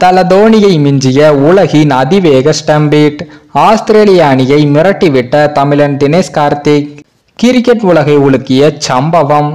தல தோனியை மிஞ்சிய உலகின் அதிவேக ஸ்டம்பீட் ஆஸ்திரேலிய அணியை மிரட்டிவிட்ட தமிழன் தினேஷ் கார்த்திக் கிரிக்கெட் உலகை உலுக்கிய சம்பவம்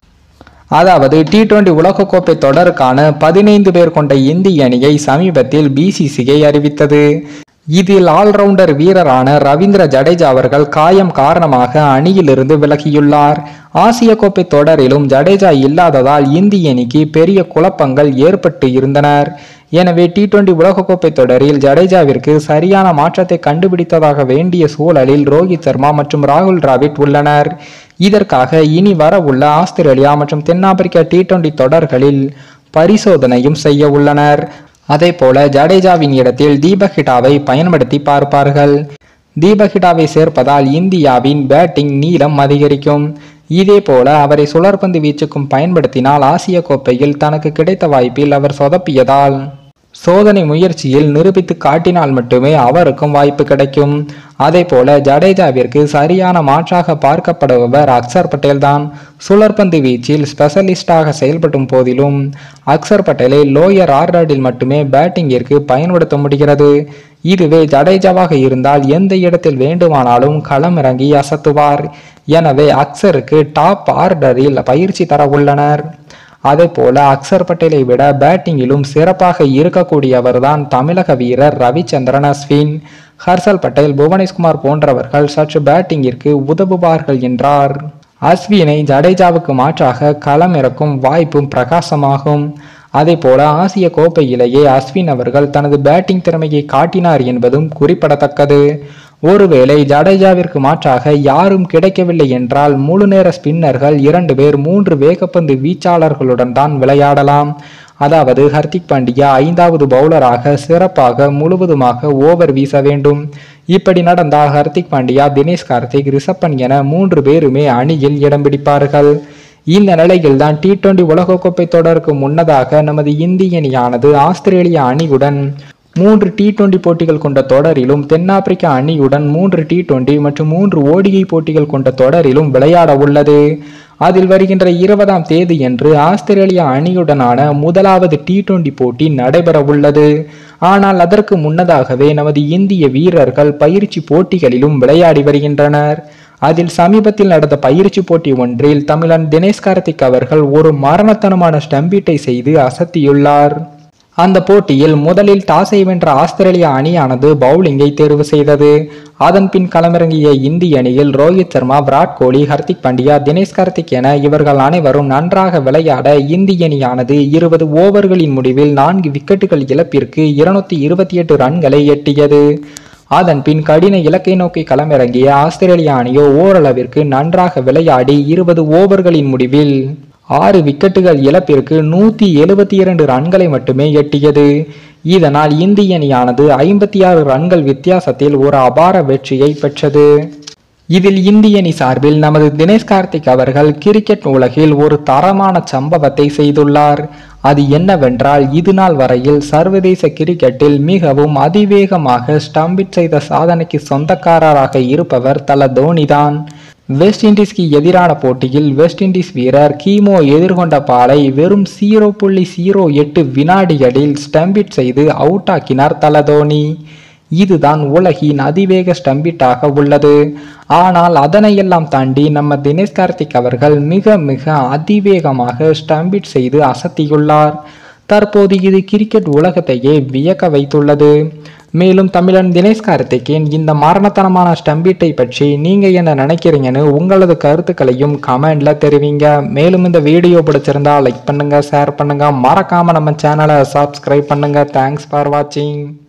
அதாவது டி டுவெண்டி உலகக்கோப்பை தொடருக்கான பதினைந்து பேர் கொண்ட இந்திய அணியை சமீபத்தில் பிசிசிஐ அறிவித்தது இதில் ஆல்ரவுண்டர் வீரரான ரவீந்திர ஜடேஜா அவர்கள் காயம் காரணமாக அணியிலிருந்து விலகியுள்ளார் ஆசிய கோப்பை தொடரிலும் ஜடேஜா இல்லாததால் இந்திய அணிக்கு பெரிய குழப்பங்கள் ஏற்பட்டு இருந்தனர் எனவே டி டுவெண்டி உலகக்கோப்பை தொடரில் ஜடேஜாவிற்கு சரியான மாற்றத்தை கண்டுபிடித்ததாக வேண்டிய சூழலில் ரோஹித் சர்மா மற்றும் ராகுல் டிராவிட் உள்ளனர் இதற்காக இனி வரவுள்ள ஆஸ்திரேலியா மற்றும் தென்னாப்பிரிக்கா டி டுவெண்டி தொடர்களில் பரிசோதனையும் செய்ய உள்ளனர் அதே போல ஜடேஜாவின் இடத்தில் தீபக் ஹிட்டாவை பயன்படுத்தி பார்ப்பார்கள் தீபக் ஹிட்டாவை சேர்ப்பதால் இந்தியாவின் பேட்டிங் நீளம் அதிகரிக்கும் இதே போல அவரை சுழற்பந்து வீச்சுக்கும் பயன்படுத்தினால் ஆசிய கோப்பையில் தனக்கு கிடைத்த வாய்ப்பில் அவர் சொதப்பியதால் சோதனை முயற்சியில் நிரூபித்து காட்டினால் மட்டுமே அவருக்கும் வாய்ப்பு கிடைக்கும் அதே போல ஜடேஜாவிற்கு சரியான மாற்றாக பார்க்கப்படுபவர் அக்சர் பட்டேல் தான் சுழற்பந்து வீச்சில் ஸ்பெஷலிஸ்டாக செயல்படும் போதிலும் அக்சர் பட்டேலை லோயர் ஆர்டரில் மட்டுமே பேட்டிங்கிற்கு பயன்படுத்த முடிகிறது இதுவே ஜடேஜாவாக இருந்தால் எந்த இடத்தில் வேண்டுமானாலும் களமிறங்கி அசத்துவார் எனவே அக்சருக்கு டாப் ஆர்டரில் பயிற்சி தர உள்ளனர் அதே போல அக்சர் பட்டேலை விட பேட்டிங்கிலும் சிறப்பாக இருக்கக்கூடியவர்தான் தமிழக வீரர் ரவிச்சந்திரன் அஸ்வின் ஹர்ஷல் பட்டேல் புவனேஷ்குமார் போன்றவர்கள் சற்று பேட்டிங்கிற்கு உதவுவார்கள் என்றார் அஸ்வினை ஜடேஜாவுக்கு மாற்றாக களமிறக்கும் வாய்ப்பும் பிரகாசமாகும் அதே போல ஆசிய கோப்பையிலேயே அஸ்வின் அவர்கள் தனது பேட்டிங் திறமையை காட்டினார் என்பதும் குறிப்பிடத்தக்கது ஒருவேளை ஜடேஜாவிற்கு மாற்றாக யாரும் கிடைக்கவில்லை என்றால் முழு நேர ஸ்பின்னர்கள் இரண்டு பேர் மூன்று வேகப்பந்து வீச்சாளர்களுடன் தான் விளையாடலாம் அதாவது ஹர்திக் பாண்டியா ஐந்தாவது பவுலராக சிறப்பாக முழுவதுமாக ஓவர் வீச வேண்டும் இப்படி நடந்தால் ஹர்திக் பாண்டியா தினேஷ் கார்த்திக் ரிஷப்பன் என மூன்று பேருமே அணியில் இடம் பிடிப்பார்கள் இந்த நிலையில் தான் டி டுவெண்டி உலகக்கோப்பை தொடருக்கு முன்னதாக நமது இந்திய அணியானது ஆஸ்திரேலிய அணியுடன் மூன்று டி டுவெண்டி போட்டிகள் கொண்ட தொடரிலும் தென்னாப்பிரிக்கா அணியுடன் மூன்று டி டுவெண்டி மற்றும் மூன்று ஓடிஐ போட்டிகள் கொண்ட தொடரிலும் விளையாட உள்ளது அதில் வருகின்ற இருபதாம் தேதியன்று ஆஸ்திரேலியா அணியுடனான முதலாவது டி டுவெண்டி போட்டி நடைபெற உள்ளது ஆனால் அதற்கு முன்னதாகவே நமது இந்திய வீரர்கள் பயிற்சி போட்டிகளிலும் விளையாடி வருகின்றனர் அதில் சமீபத்தில் நடந்த பயிற்சி போட்டி ஒன்றில் தமிழன் தினேஷ் கார்த்திக் அவர்கள் ஒரு மரணத்தனமான ஸ்டம்பீட்டை செய்து அசத்தியுள்ளார் அந்த போட்டியில் முதலில் டாஸை வென்ற ஆஸ்திரேலிய அணியானது பவுலிங்கை தேர்வு செய்தது அதன் பின் களமிறங்கிய இந்திய அணியில் ரோஹித் சர்மா விராட் கோலி ஹர்திக் பாண்டியா தினேஷ் கார்த்திக் என இவர்கள் அனைவரும் நன்றாக விளையாட இந்திய அணியானது இருபது ஓவர்களின் முடிவில் நான்கு விக்கெட்டுகள் இழப்பிற்கு இருநூத்தி இருபத்தி எட்டு ரன்களை எட்டியது அதன் பின் கடின இலக்கை நோக்கி களமிறங்கிய ஆஸ்திரேலிய அணியோ ஓரளவிற்கு நன்றாக விளையாடி இருபது ஓவர்களின் முடிவில் ஆறு விக்கெட்டுகள் இழப்பிற்கு நூத்தி எழுபத்தி இரண்டு ரன்களை மட்டுமே எட்டியது இதனால் இந்திய அணியானது ஐம்பத்தி ஆறு ரன்கள் வித்தியாசத்தில் ஒரு அபார வெற்றியை பெற்றது இதில் இந்திய அணி சார்பில் நமது தினேஷ் கார்த்திக் அவர்கள் கிரிக்கெட் உலகில் ஒரு தரமான சம்பவத்தை செய்துள்ளார் அது என்னவென்றால் இது நாள் வரையில் சர்வதேச கிரிக்கெட்டில் மிகவும் அதிவேகமாக ஸ்டம்பிட் செய்த சாதனைக்கு சொந்தக்காரராக இருப்பவர் தல தோனிதான் வெஸ்ட் இண்டீஸ்க்கு எதிரான போட்டியில் வெஸ்ட் இண்டீஸ் வீரர் கீமோ எதிர்கொண்ட பாலை வெறும் ஜீரோ புள்ளி ஜீரோ எட்டு வினாடிகளில் ஸ்டம்பிட் செய்து அவுட் ஆக்கினார் தல தோனி இதுதான் உலகின் அதிவேக ஸ்டம்பிட்டாக உள்ளது ஆனால் அதனையெல்லாம் தாண்டி நம்ம தினேஷ் கார்த்திக் அவர்கள் மிக மிக அதிவேகமாக ஸ்டம்பிட் செய்து அசத்தியுள்ளார் தற்போது இது கிரிக்கெட் உலகத்தையே வியக்க வைத்துள்ளது மேலும் தமிழன் தினேஷ் கார்த்திக்கின் இந்த மரணத்தனமான ஸ்டம்பீட்டை பற்றி நீங்க என்ன நினைக்கிறீங்கன்னு உங்களது கருத்துக்களையும் கமெண்ட்ல தெரிவிங்க மேலும் இந்த வீடியோ பிடிச்சிருந்தா லைக் பண்ணுங்க ஷேர் பண்ணுங்க மறக்காம நம்ம சேனலை சப்ஸ்கிரைப் பண்ணுங்க தேங்க்ஸ் ஃபார் வாட்சிங்